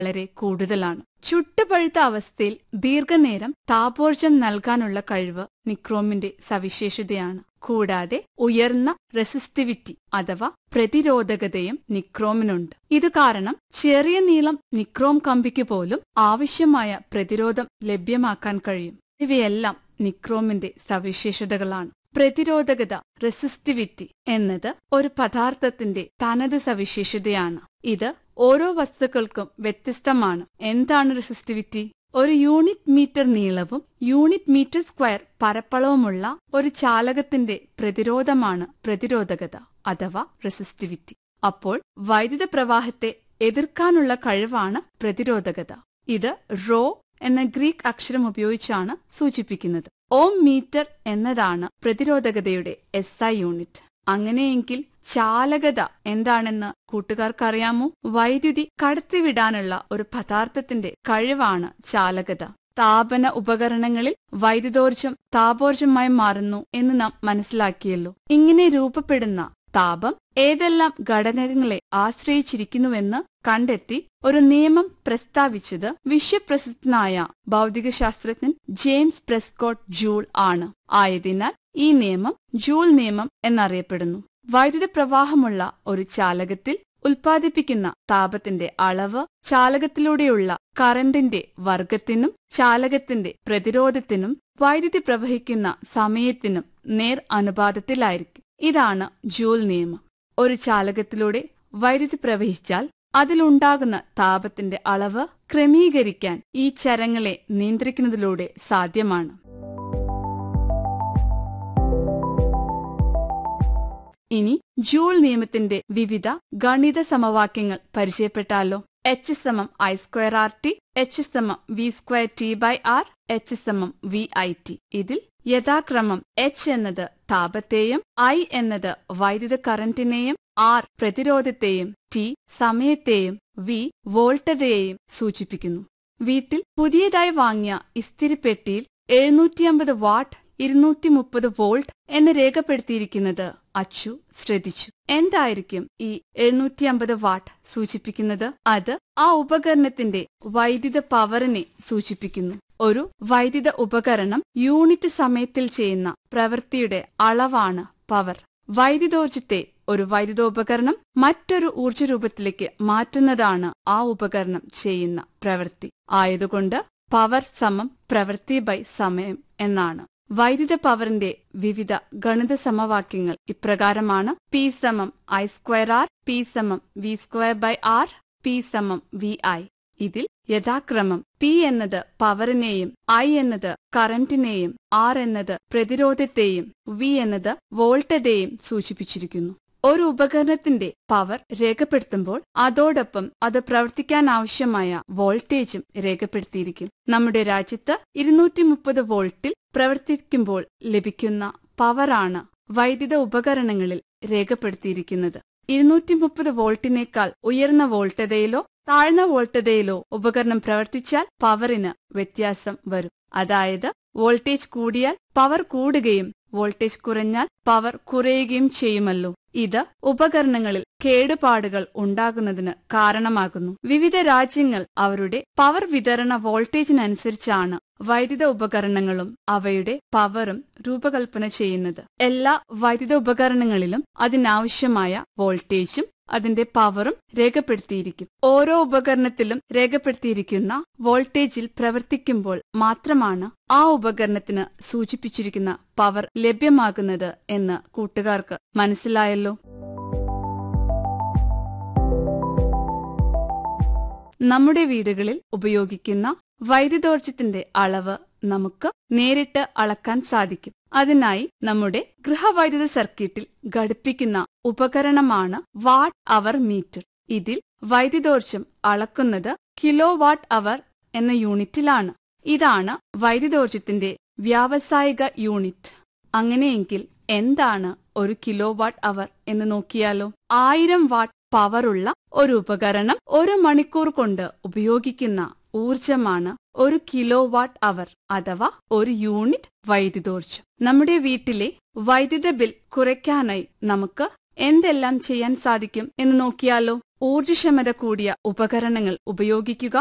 വളരെ കൂടുതലാണ് ചുട്ടുപഴുത്ത അവസ്ഥയിൽ ദീർഘനേരം താപോർജം നൽകാനുള്ള കഴിവ് നിക്രോമിന്റെ സവിശേഷതയാണ് കൂടാതെ ഉയർന്ന റെസിസ്റ്റിവിറ്റി അഥവാ പ്രതിരോധകതയും നിക്രോമിനുണ്ട് ഇത് കാരണം ചെറിയ നീളം നിക്രോം കമ്പിക്ക് പോലും ആവശ്യമായ പ്രതിരോധം ലഭ്യമാക്കാൻ കഴിയും ഇവയെല്ലാം നിക്രോമിന്റെ സവിശേഷതകളാണ് പ്രതിരോധകത റെസിസ്റ്റിവിറ്റി എന്നത് ഒരു പദാർത്ഥത്തിന്റെ തനത് സവിശേഷതയാണ് ഇത് ഓരോ വസ്തുക്കൾക്കും വ്യത്യസ്തമാണ് എന്താണ് റെസിസ്റ്റിവിറ്റി ഒരു യൂണിറ്റ് മീറ്റർ നീളവും യൂണിറ്റ് മീറ്റർ സ്ക്വയർ പരപ്പളവുമുള്ള ഒരു ചാലകത്തിന്റെ പ്രതിരോധമാണ് പ്രതിരോധകത അഥവാ റെസിസ്റ്റിവിറ്റി അപ്പോൾ വൈദ്യുത പ്രവാഹത്തെ എതിർക്കാനുള്ള കഴിവാണ് പ്രതിരോധകത ഇത് റോ എന്ന ഗ്രീക്ക് അക്ഷരം ഉപയോഗിച്ചാണ് സൂചിപ്പിക്കുന്നത് ഓം മീറ്റർ എന്നതാണ് പ്രതിരോധകതയുടെ എസ് ഐ യൂണിറ്റ് അങ്ങനെയെങ്കിൽ ചാലകത എന്താണെന്ന് കൂട്ടുകാർക്കറിയാമോ വൈദ്യുതി കടത്തിവിടാനുള്ള ഒരു പദാർത്ഥത്തിന്റെ കഴിവാണ് ചാലകത താപന ഉപകരണങ്ങളിൽ വൈദ്യുതോർജം താപോർജമായി മാറുന്നു എന്ന് നാം മനസ്സിലാക്കിയല്ലോ ഇങ്ങനെ രൂപപ്പെടുന്ന താപം ഏതെല്ലാം ഘടകങ്ങളെ ആശ്രയിച്ചിരിക്കുന്നുവെന്ന് കണ്ടെത്തി ഒരു നിയമം പ്രസ്താവിച്ചത് വിശ്വപ്രസിദ്ധനായ ഭൗതികശാസ്ത്രജ്ഞൻ ജെയിംസ് പ്രെസ്കോട്ട് ജൂൾ ആണ് ആയതിനാൽ ഈ നിയമം ജൂൾ നിയമം എന്നറിയപ്പെടുന്നു വൈദ്യുത പ്രവാഹമുള്ള ഒരു ചാലകത്തിൽ ഉൽപ്പാദിപ്പിക്കുന്ന താപത്തിന്റെ അളവ് ചാലകത്തിലൂടെയുള്ള കറന്റിന്റെ വർഗത്തിനും ചാലകത്തിന്റെ പ്രതിരോധത്തിനും വൈദ്യുതി പ്രവഹിക്കുന്ന സമയത്തിനും നേർ അനുപാതത്തിലായിരിക്കും ഇതാണ് ജൂൾ നിയമം ഒരു ചാലകത്തിലൂടെ വൈദ്യുതി പ്രവഹിച്ചാൽ അതിലുണ്ടാകുന്ന താപത്തിന്റെ അളവ് ക്രമീകരിക്കാൻ ഈ ചരങ്ങളെ നിയന്ത്രിക്കുന്നതിലൂടെ സാധ്യമാണ് ഇനി ജൂൾ നിയമത്തിന്റെ വിവിധ ഗണിത സമവാക്യങ്ങൾ പരിചയപ്പെട്ടാലോ എച്ച് സമം I square R T H സമം V square T by R H സമം വി ഐ ടി ഇതിൽ യഥാക്രമം എച്ച് എന്നത് താപത്തെയും ഐ എന്നത് വൈദ്യുത കറന്റിനെയും ആർ പ്രതിരോധത്തെയും ടി സമയത്തെയും വി വോൾട്ടതയെയും സൂചിപ്പിക്കുന്നു വീട്ടിൽ പുതിയതായി വാങ്ങിയ ഇസ്തിരിപ്പെട്ടിയിൽ എഴുന്നൂറ്റിയമ്പത് വാട്ട് ഇരുന്നൂറ്റി മുപ്പത് വോൾട്ട് എന്ന് രേഖപ്പെടുത്തിയിരിക്കുന്നത് അച്ചു ശ്രദ്ധിച്ചു എന്തായിരിക്കും ഈ എഴുന്നൂറ്റി അമ്പത് വാട്ട് സൂചിപ്പിക്കുന്നത് അത് ആ ഉപകരണത്തിന്റെ വൈദ്യുത പവറിനെ സൂചിപ്പിക്കുന്നു ഒരു വൈദ്യുത ഉപകരണം യൂണിറ്റ് സമയത്തിൽ ചെയ്യുന്ന പ്രവൃത്തിയുടെ അളവാണ് പവർ വൈദ്യുതോർജത്തെ ഒരു വൈദ്യുതോപകരണം മറ്റൊരു ഊർജ്ജരൂപത്തിലേക്ക് മാറ്റുന്നതാണ് ആ ഉപകരണം ചെയ്യുന്ന പ്രവൃത്തി ആയതുകൊണ്ട് പവർ സമം പ്രവൃത്തി ബൈ സമയം എന്നാണ് വൈദ്യുത പവറിന്റെ വിവിധ ഗണിത സമവാക്യങ്ങൾ ഇപ്രകാരമാണ് പി സമം ഐ സ്ക്വയർ ആർ പി സമം V square by R P സമം വി ഐ ഇതിൽ യഥാക്രമം പി എന്നത് പവറിനെയും ഐ എന്നത് കറന്റിനെയും ആർ എന്നത് പ്രതിരോധത്തെയും വി എന്നത് വോൾട്ടതയെയും സൂചിപ്പിച്ചിരിക്കുന്നു ഒരു ഉപകരണത്തിന്റെ പവർ രേഖപ്പെടുത്തുമ്പോൾ അതോടൊപ്പം അത് പ്രവർത്തിക്കാൻ ആവശ്യമായ വോൾട്ടേജും രേഖപ്പെടുത്തിയിരിക്കും നമ്മുടെ രാജ്യത്ത് ഇരുന്നൂറ്റി മുപ്പത് വോൾട്ടിൽ പ്രവർത്തിക്കുമ്പോൾ ലഭിക്കുന്ന പവറാണ് വൈദ്യുത ഉപകരണങ്ങളിൽ രേഖപ്പെടുത്തിയിരിക്കുന്നത് ഇരുന്നൂറ്റി മുപ്പത് വോൾട്ടിനേക്കാൾ ഉയർന്ന വോൾട്ടതയിലോ താഴ്ന്ന വോൾട്ടതയിലോ ഉപകരണം പ്രവർത്തിച്ചാൽ പവറിന് വ്യത്യാസം വരും അതായത് വോൾട്ടേജ് കൂടിയാൽ പവർ കൂടുകയും വോൾട്ടേജ് കുറഞ്ഞാൽ പവർ കുറയുകയും ചെയ്യുമല്ലോ ഇത് ഉപകരണങ്ങളിൽ കേടുപാടുകൾ ഉണ്ടാകുന്നതിന് കാരണമാകുന്നു വിവിധ രാജ്യങ്ങൾ അവരുടെ പവർ വിതരണ വോൾട്ടേജിനനുസരിച്ചാണ് വൈദ്യുത ഉപകരണങ്ങളും അവയുടെ പവറും രൂപകൽപ്പന ചെയ്യുന്നത് എല്ലാ വൈദ്യുത ഉപകരണങ്ങളിലും അതിനാവശ്യമായ വോൾട്ടേജും അതിന്റെ പവറും രേഖപ്പെടുത്തിയിരിക്കും ഓരോ ഉപകരണത്തിലും രേഖപ്പെടുത്തിയിരിക്കുന്ന വോൾട്ടേജിൽ പ്രവർത്തിക്കുമ്പോൾ മാത്രമാണ് ആ ഉപകരണത്തിന് സൂചിപ്പിച്ചിരിക്കുന്ന പവർ ലഭ്യമാകുന്നത് എന്ന് കൂട്ടുകാർക്ക് മനസ്സിലായല്ലോ നമ്മുടെ വീടുകളിൽ ഉപയോഗിക്കുന്ന വൈദ്യുതോർജ്ജത്തിന്റെ അളവ് നമുക്ക് നേരിട്ട് അളക്കാൻ സാധിക്കും അതിനായി നമ്മുടെ ഗൃഹവൈദ്യുത സർക്യൂട്ടിൽ ഘടിപ്പിക്കുന്ന ഉപകരണമാണ് വാട്ട് അവർ മീറ്റർ ഇതിൽ വൈദ്യുതോർജ്ജം അളക്കുന്നത് കിലോ വാട്ട് അവർ എന്ന യൂണിറ്റിലാണ് ഇതാണ് വൈദ്യുതോർജ്ജത്തിന്റെ വ്യാവസായിക യൂണിറ്റ് അങ്ങനെയെങ്കിൽ എന്താണ് ഒരു കിലോ വാട്ട് അവർ എന്ന് നോക്കിയാലോ ആയിരം വാട്ട് പവറുള്ള ഒരു ഉപകരണം ഒരു മണിക്കൂർ കൊണ്ട് ഉപയോഗിക്കുന്ന ഊർജമാണ് ഒരു കിലോ വാട്ട് അവർ അഥവാ ഒരു യൂണിറ്റ് വൈദ്യുതോർജ്ജം നമ്മുടെ വീട്ടിലെ വൈദ്യുത ബിൽ കുറയ്ക്കാനായി നമുക്ക് എന്തെല്ലാം ചെയ്യാൻ സാധിക്കും എന്ന് നോക്കിയാലോ ഊർജ്ജക്ഷമത കൂടിയ ഉപകരണങ്ങൾ ഉപയോഗിക്കുക